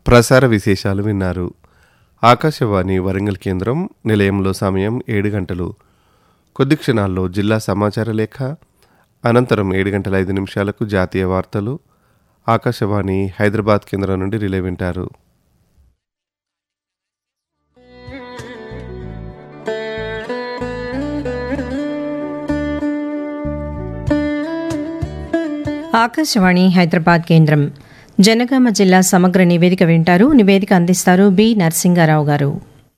ప్రసార విశేషాలు విన్నారు ఆకాశవాణి వరంగల్ కేంద్రం నిలయంలో సమయం ఏడు గంటలు కొద్ది క్షణాల్లో జిల్లా సమాచార లేఖ అనంతరం ఏడు గంటల ఐదు నిమిషాలకు జాతీయ వార్తలు ఆకాశవాణి హైదరాబాద్ కేంద్రం నుండి రిలే వింటారు ఆకాశవాణి హైదరాబాద్ కేంద్రం జనగామ జిల్లా సమగ్ర నివేదిక వింటారు నివేదిక అందిస్తారు బి నరసింగారావు గారు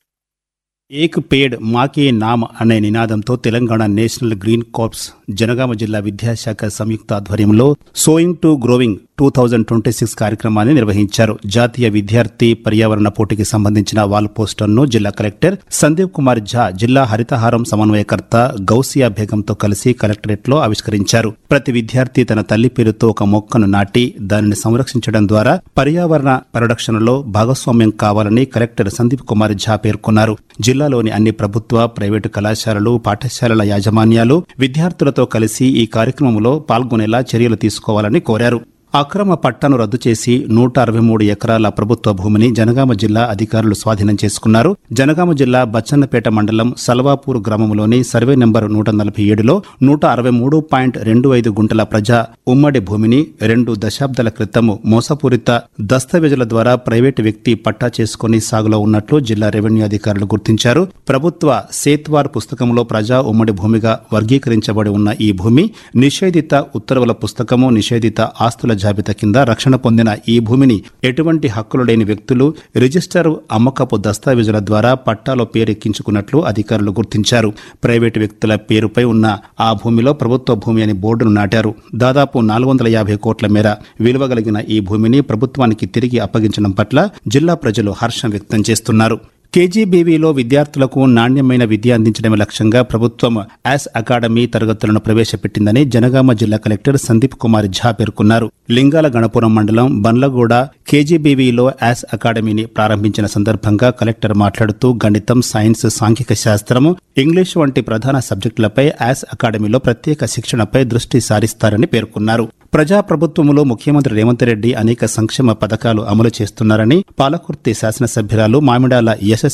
ఏక్ పేడ్ మాకే నామ్ అనే నినాదంతో Telangana national green corps Jangaon జిల్లా విద్యాశాఖ సంయుక్త ఆధ్వర్యంలో sowing to growing two thousand twenty six కార్యక్రమాన్ని నిర్వహించారు జాతీయ విద్యార్థి పర్యావరణ పోటీకి సంబంధించిన వాల్ పోస్టర్ను జిల్లా కలెక్టర్ సందీప్ కుమార్ ఝా జిల్లా హరితహారం సమన్వయకర్త గౌసియా బేగంతో కలిసి కలెక్టరేట్ లో ఆవిష్కరించారు ప్రతి విద్యార్థి తన తల్లి పేరుతో ఒక మొక్కను నాటి దానిని సంరక్షించడం ద్వారా పర్యావరణ పరిరక్షణలో భాగస్వామ్యం కావాలని కలెక్టర్ సందీప్ కుమార్ ఝా పేర్కొన్నారు జిల్లాలోని అన్ని ప్రభుత్వ ప్రైవేటు కళాశాలలు పాఠశాలల యాజమాన్యాలు విద్యార్థులతో కలిసి ఈ కార్యక్రమంలో పాల్గొనేలా చర్యలు తీసుకోవాలని కోరారు అక్రమ పట్టాను రద్దు చేసి నూట అరవై మూడు ఎకరాల ప్రభుత్వ భూమిని జనగామ జిల్లా అధికారులు స్వాధీనం చేసుకున్నారు జనగామ జిల్లా బచ్చన్నపేట మండలం సల్వాపూర్ గ్రామంలోని సర్వే నెంబర్ నూట నలభై ఏడులో నూట అరవై మూడు పాయింట్ రెండు ఐదు గుంటల ప్రజా ఉమ్మడి భూమిని రెండు దశాబ్దాల క్రితం మోసపూరిత దస్తావేజుల ద్వారా ప్రైవేటు వ్యక్తి పట్టా చేసుకుని సాగులో ఉన్నట్లు జిల్లా రెవెన్యూ అధికారులు గుర్తించారు ప్రభుత్వ సేత్వార్ పుస్తకంలో ప్రజా ఉమ్మడి భూమిగా వర్గీకరించబడి ఉన్న ఈ భూమి నిషేధిత ఉత్తర్వుల పుస్తకము నిషేధిత ఆస్తుల జాబితా కింద రక్షణ పొందిన ఈ భూమిని ఎటువంటి హక్కులు లేని వ్యక్తులు రిజిస్టర్ అమ్మకపు దస్తావేజుల ద్వారా పట్టాలో పేరెక్కించుకున్నట్లు అధికారులు గుర్తించారు ప్రైవేటు వ్యక్తుల పేరుపై ఉన్న ఆ భూమిలో ప్రభుత్వ భూమి అని బోర్డును నాటారు దాదాపు నాలుగు వందల యాభై కోట్ల మేర విలువ కలిగిన ఈ భూమిని ప్రభుత్వానికి తిరిగి అప్పగించడం పట్ల జిల్లా ప్రజలు హర్షం వ్యక్తం చేస్తున్నారు కేజీబీవీలో విద్యార్థులకు నాణ్యమైన విద్య అందించడమే లక్ష్యంగా ప్రభుత్వం యాస్ అకాడమీ తరగతులను ప్రవేశపెట్టిందని జనగామ జిల్లా కలెక్టర్ సందీప్ కుమార్ ఝా పేర్కొన్నారు లింగాల గణపురం మండలం బండ్లగూడ కేజీబీవీలో యాస్ అకాడమీని ప్రారంభించిన సందర్భంగా కలెక్టర్ మాట్లాడుతూ గణితం సైన్స్ సాంఘిక శాస్త్రం ఇంగ్లీష్ వంటి ప్రధాన సబ్జెక్టులపై యాస్ అకాడమీలో ప్రత్యేక శిక్షణపై దృష్టి సారిస్తారని పేర్కొన్నారు ప్రజాప్రభుత్వంలో ముఖ్యమంత్రి రేవంత్ రెడ్డి అనేక సంక్షేమ పథకాలు అమలు చేస్తున్నారని పాలకుర్తి శాసనసభ్యురాలు మామిడాల యశస్వి